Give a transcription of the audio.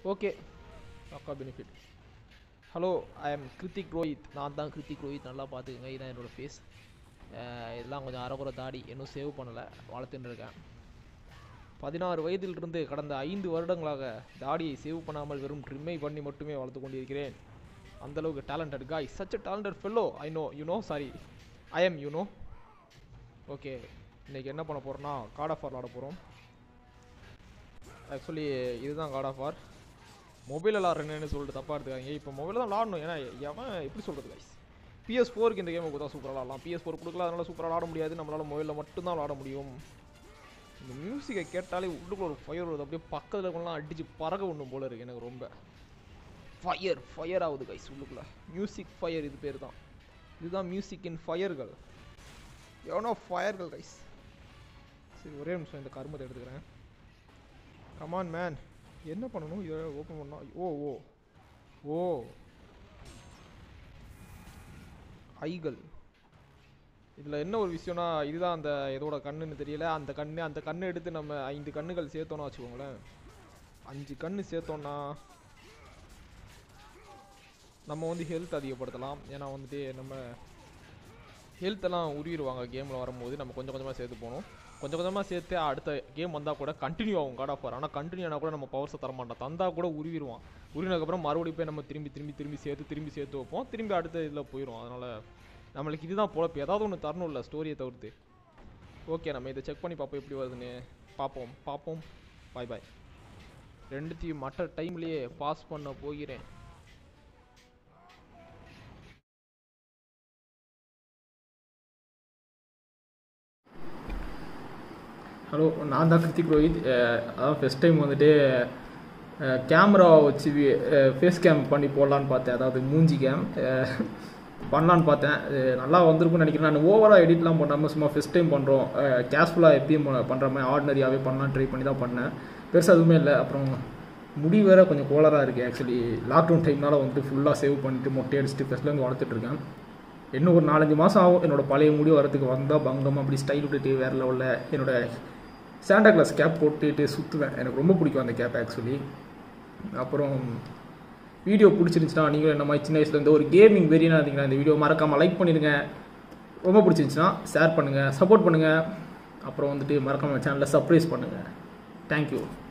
okay அக்கா benefit hello I am Krithik Rohit நான் தான் கிருத்திக் ரோஹித் நல்லா பார்த்துக்கங்க இதுதான் என்னோடய ஃபேஸ் இதெல்லாம் கொஞ்சம் அரைக்குறை தாடி இன்னும் சேவ் பண்ணலை வளர்த்துன்னு இருக்கேன் பதினாறு வயதிலிருந்து கடந்த ஐந்து வருடங்களாக தாடியை சேவ் பண்ணாமல் வெறும் ட்ரிம்மை பண்ணி மட்டுமே வளர்த்து கொண்டிருக்கிறேன் அந்த அளவுக்கு talented guy such a talented fellow I know you know sorry I am you know okay இன்னைக்கு என்ன பண்ண போகிறோன்னா கார்ட் ஆஃப் விளாட போகிறோம் ஆக்சுவலி இதுதான் காட் ஆஃப் ஆர் மொபைல் விளாட்றேன்னு சொல்லிட்டு தப்பாக எடுத்துக்காங்க இப்போ மொபைல் தான் விளாடணும் ஏன்னா எவன் எப்படி சொல்கிறது கைஸ் பிஎஸ் ஃபோருக்கு இந்த கேமை கொடுத்தா சூப்பராக விளாடலாம் பிஎஸ் ஃபோர் கொடுக்கல அதனால சூப்பராக விளாட முடியாது நம்மளால் மொபைலில் மட்டும்தான் விளாட முடியும் இந்த மியூசிக்கை கேட்டாலே உள்ளுக்குள்ள ஒரு ஃபயர் வருது அப்படியே பக்கத்தில் இருக்கலாம் அடித்து பறக்க ஒன்றும் போல இருக்கு எனக்கு ரொம்ப ஃபயர் ஃபயர் ஆகுது கைஸ் உள்ளுக்குள்ள மியூசிக் ஃபயர் இது பேர் தான் இதுதான் மியூசிக்கின் ஃபயர்கள் எவனோ ஃபயர்கள் கைஸ் சரி ஒரே நிமிஷம் இந்த கருமத்தை எடுத்துக்கிறேன் கமான் மேன் என்ன பண்ணணும் இதை ஓப்பன் பண்ணா ஓ ஓ ஓ ஐகள் இதில் என்ன ஒரு விஷயம்னா இதுதான் அந்த இதோட கண்ணுன்னு தெரியல அந்த கண்ணு அந்த கண்ணு எடுத்து நம்ம ஐந்து கண்ணுகள் சேர்த்தோன்னா வச்சுக்கோங்களேன் அஞ்சு கண்ணு சேர்த்தோன்னா நம்ம வந்து ஹெல்த் அதிகப்படுத்தலாம் ஏன்னா வந்துட்டு நம்ம ஹெல்த்தெல்லாம் உருவிடுவாங்க கேமில் வரும்போது நம்ம கொஞ்சம் கொஞ்சமாக சேர்த்து போகணும் கொஞ்சம் கொஞ்சமாக சேர்த்து அடுத்த கேம் வந்தால் கூட கண்டினியூ ஆகும் காட் ஆஃப் ஆனால் கண்டினியூ ஆனால் கூட நம்ம பவர்ஸை தர மாட்டோம் தந்தா கூட உருவிடுவான் உருவினதுக்கப்புறம் மறுபடியும் போய் நம்ம திரும்பி திரும்பி திரும்பி சேர்த்து திரும்பி சேர்த்து வைப்போம் திரும்பி அடுத்த இதில் போயிடும் அதனால் நம்மளுக்கு இதுதான் பொழப்பு ஏதாவது ஒன்று தரணும் இல்லை ஸ்டோரியை தவிர்த்து ஓகே நம்ம இதை செக் பண்ணி பார்ப்போம் எப்படி வருதுன்னு பார்ப்போம் பார்ப்போம் பாய் பாய் ரெண்டுத்தையும் மற்ற டைம்லேயே பாஸ் பண்ண போகிறேன் ஹலோ நான் தான் கிருத்திக் ரோஹித் அஹ் அதான் ஃபஸ்ட் டைம் வந்துட்டு கேமரா வச்சு ஃபேஸ் கேம் பண்ணி போடலான்னு பார்த்தேன் அதாவது மூஞ்சி கேம் பண்ணலான்னு பார்த்தேன் அஹ் நல்லா வந்திருக்கும்னு நினைக்கிறேன் நான் ஓவராக எடிட்லாம் பண்ணாமல் சும்மா ஃபஸ்ட் டைம் பண்ணுறோம் கேஷ்ஃபுல்லாக எப்பயும் பண்ணுற மாதிரி ஆர்டினரியாகவே பண்ணலாம் ட்ரை பண்ணி தான் பண்ணேன் பெருசாக எதுவுமே இல்லை அப்புறம் முடி வேற கொஞ்சம் கோலராக இருக்குது ஆக்சுவலி லாக்டவுன் டைம்னால வந்துட்டு ஃபுல்லாக சேவ் பண்ணிட்டு மொட்டை அடிச்சுட்டு ஃபஸ்ட்லேருந்து வளர்த்துட்டு இருக்கேன் இன்னும் ஒரு நாலஞ்சு மாதம் ஆகும் என்னோட பழைய முடி வரதுக்கு வந்தால் பங்கம் அப்படி ஸ்டைல் விட்டுட்டு வேற லெவலில் என்னோட சாண்டா கிளாஸ் கேப் போட்டுட்டு சுற்றுவேன் எனக்கு ரொம்ப பிடிக்கும் அந்த கேப் ஆக்சுவலி அப்புறம் வீடியோ பிடிச்சிருந்துச்சுன்னா நீங்களும் என்ன மாதிரி சின்ன வயசுலேருந்து ஒரு கேமிங் வெறியனாக இருந்தீங்கன்னா இந்த வீடியோ மறக்காமல் லைக் பண்ணிடுங்க ரொம்ப பிடிச்சிருந்துச்சுன்னா ஷேர் பண்ணுங்கள் சப்போர்ட் பண்ணுங்கள் அப்புறம் வந்துட்டு மறக்காமல் சேனலை சர்ப்ரைஸ் பண்ணுங்கள் தேங்க்யூ